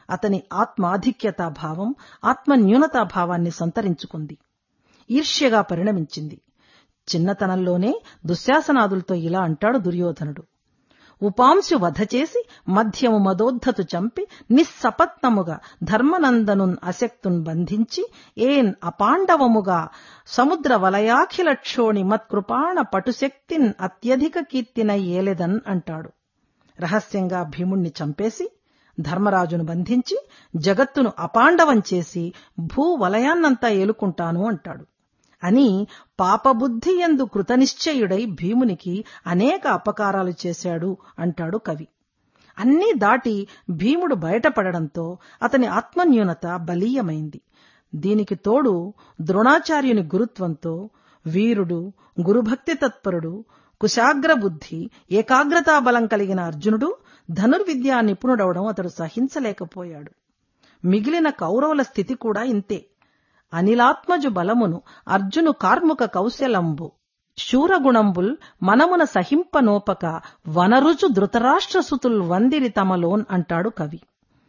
అతని ఆత్మాధిక్యతా భావం ఆత్మన్యూనతా భావాన్ని సంతరించుకుంది ఈర్ష్యగా పరిణమించింది చిన్నతనంలోనే దుశ్శాసనాదులతో ఇలా అంటాడు దుర్యోధనుడు ఉపాంశు వధ చేసి మధ్యము మదోద్ధతు చంపి నిస్సపత్నముగా ధర్మనందనున్ అశక్తున్ బంధించి ఏన్ అపాండవముగా సముద్ర వలయాఖిలక్షోణి మత్కృపాణ పటుశక్తిన్ అత్యధిక కీర్తిన ఏలెదన్ అంటాడు రహస్యంగా భీముణ్ణి చంపేసి ధర్మరాజును బంధించి జగత్తును అపాండవం చేసి భూవలయాన్నంతా ఏలుకుంటాను అంటాడు అని పాపబుద్ధి ఎందు కృతనిశ్చయుడై భీమునికి అనేక అపకారాలు చేశాడు అంటాడు కవి అన్నీ దాటి భీముడు బయటపడడంతో అతని ఆత్మన్యూనత బలీయమైంది దీనికి తోడు ద్రోణాచార్యుని గురుత్వంతో వీరుడు గురుభక్తి తత్పరుడు కుశాగ్ర బుద్ధి ఏకాగ్రతా బలం కలిగిన అర్జునుడు ధనుర్విద్యా నిపుణుడవడం అతడు సహించలేకపోయాడు మిగిలిన కౌరవుల స్థితి కూడా ఇంతే అనిలాత్మజు బలమును అర్జును కార్ముక కౌశలంబు శూరగుణంబుల్ మనమున సహింపనోపక వనరుచు ధృతరాష్ట్రసుతుల్ వందిరి తమలోన్ అంటాడు కవి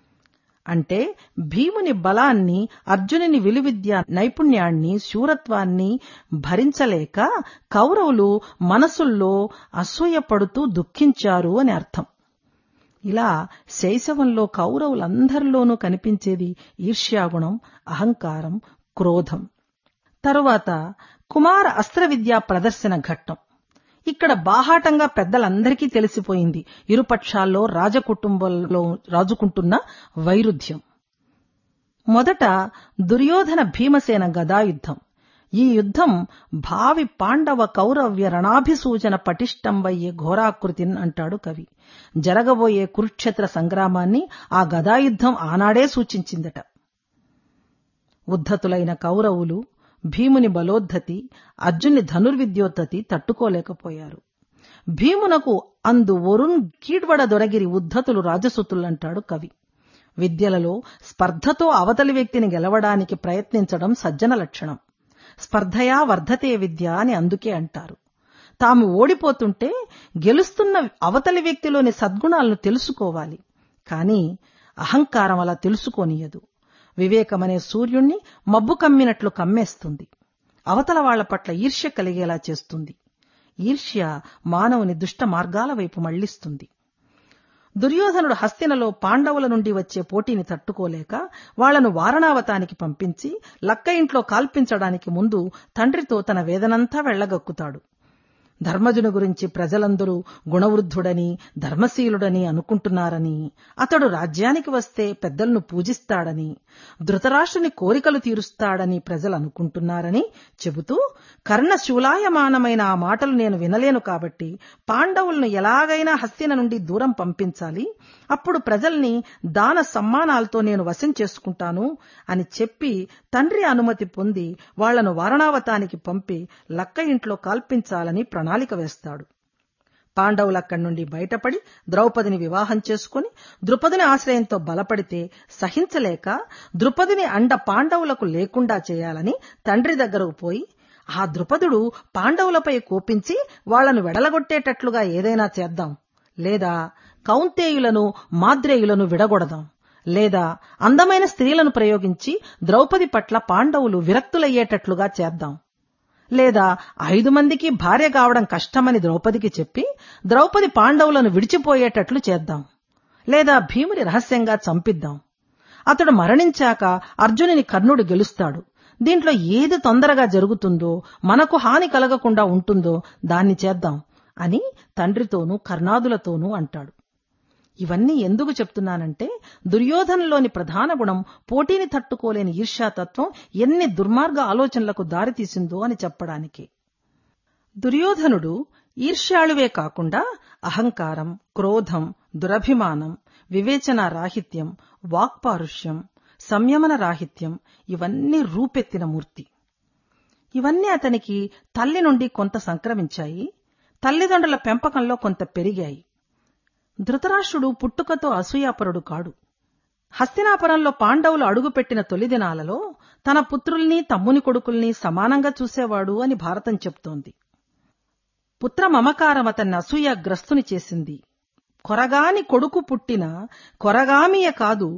అంటే భీముని బలాన్ని అర్జునుని విలువిద్య నైపుణ్యాన్ని శూరత్వాన్ని భరించలేక కౌరవులు మనసుల్లో అసూయపడుతూ దుఃఖించారు అని అర్థం ఇలా శైశవంలో కౌరవులందరిలోనూ కనిపించేది ఈర్ష్యాగుణం అహంకారం క్రోధం తరువాత కుమార అస్త్ర విద్యా ప్రదర్శన ఘట్టం ఇక్కడ బాహాటంగా పెద్దలందరికీ తెలిసిపోయింది ఇరుపక్షాల్లో రాజకుటుంబంలో రాజుకుంటున్న వైరుధ్యం మొదట దుర్యోధన భీమసేన గదాయుద్ధం ఈ యుద్ధం భావి పాండవ కౌరవ్య రణాభిసూచన పటిష్టంబయ్యే ఘోరాకృతిన్ అంటాడు కవి జరగబోయే కురుక్షేత్ర సంగ్రామాన్ని ఆ గదాయుద్ధం ఆనాడే సూచించిందట ఉద్ధతులైన కౌరవులు భీముని బలోద్ధతి అర్జుని ధనుర్విద్యోద్ధతి తట్టుకోలేకపోయారు భీమునకు అందు వరుణ్ కీడ్వడ దొరగిరి ఉద్ధతులు రాజసుతులంటాడు కవి విద్యలలో స్పర్ధతో అవతలి వ్యక్తిని గెలవడానికి ప్రయత్నించడం సజ్జన లక్షణం స్పర్ధయా వర్ధతే విద్య అని అందుకే అంటారు తాము ఓడిపోతుంటే గెలుస్తున్న అవతలి వ్యక్తిలోని సద్గుణాలను తెలుసుకోవాలి కానీ అహంకారం అలా తెలుసుకోనియదు వివేకమనే సూర్యుణ్ణి మబ్బు కమ్మినట్లు కమ్మేస్తుంది అవతల వాళ్ల పట్ల ఈర్ష్య కలిగేలా చేస్తుంది ఈర్ష్య మానవుని దుష్ట మార్గాల వైపు మళ్లిస్తుంది దుర్యోధనుడు హస్తినలో పాండవుల నుండి వచ్చే పోటీని తట్టుకోలేక వాళ్లను వారణావతానికి పంపించి లక్క ఇంట్లో కాల్పించడానికి ముందు తండ్రితో తన వేదనంతా వెళ్లగక్కుతాడు ధర్మజుని గురించి ప్రజలందరూ గుణవృద్ధుడని ధర్మశీలుడని అనుకుంటున్నారని అతడు రాజ్యానికి వస్తే పెద్దలను పూజిస్తాడని ధృతరాష్ట్రుని కోరికలు తీరుస్తాడని ప్రజలు అనుకుంటున్నారని చెబుతూ కర్ణశూలాయమానమైన ఆ మాటలు నేను వినలేను కాబట్టి పాండవులను ఎలాగైనా హస్తిన నుండి దూరం పంపించాలి అప్పుడు ప్రజల్ని దాన సమ్మానాలతో నేను వశం చేసుకుంటాను అని చెప్పి తండ్రి అనుమతి పొంది వాళ్లను వారణావతానికి పంపి లక్క ఇంట్లో కాల్పించాలని ప్రణాళిక వేస్తాడు పాండవులక్కడి నుండి బయటపడి ద్రౌపదిని వివాహం చేసుకుని ద్రుపదిని ఆశ్రయంతో బలపడితే సహించలేక ద్రుపదిని అండ పాండవులకు లేకుండా చేయాలని తండ్రి దగ్గరకు పోయి ఆ ద్రుపదుడు పాండవులపై కోపించి వాళ్లను వెడలగొట్టేటట్లుగా ఏదైనా చేద్దాం లేదా కౌంతేయులను మాద్రేయులను విడగొడదాం లేదా అందమైన స్త్రీలను ప్రయోగించి ద్రౌపది పట్ల పాండవులు విరక్తులయ్యేటట్లుగా చేద్దాం లేదా ఐదు మందికి భార్య కావడం కష్టమని ద్రౌపదికి చెప్పి ద్రౌపది పాండవులను విడిచిపోయేటట్లు చేద్దాం లేదా భీముని రహస్యంగా చంపిద్దాం అతడు మరణించాక అర్జునుని కర్ణుడు గెలుస్తాడు దీంట్లో ఏది తొందరగా జరుగుతుందో మనకు హాని కలగకుండా ఉంటుందో దాన్ని చేద్దాం అని తండ్రితోనూ కర్ణాదులతోనూ అంటాడు ఇవన్నీ ఎందుకు చెప్తున్నానంటే దుర్యోధనలోని ప్రధాన గుణం పోటీని తట్టుకోలేని ఈర్ష్యాతత్వం ఎన్ని దుర్మార్గ ఆలోచనలకు దారితీసిందో అని చెప్పడానికి దుర్యోధనుడు ఈర్ష్యాళువే కాకుండా అహంకారం క్రోధం దురభిమానం వివేచన రాహిత్యం వాక్పారుష్యం సంయమన రాహిత్యం ఇవన్నీ రూపెత్తిన మూర్తి ఇవన్నీ అతనికి తల్లి నుండి కొంత సంక్రమించాయి తల్లిదండ్రుల పెంపకంలో కొంత పెరిగాయి ధృతరాష్ట్రుడు పుట్టుకతో అసూయాపరుడు కాడు హస్తినాపురంలో పాండవులు అడుగుపెట్టిన తొలి దినాలలో తన పుత్రుల్ని తమ్ముని కొడుకుల్ని సమానంగా చూసేవాడు అని భారతం చెప్తోంది పుత్ర మమకారం అతన్ని అసూయాగ్రస్తుని చేసింది కొరగాని కొడుకు పుట్టిన కొరగామియ కాదు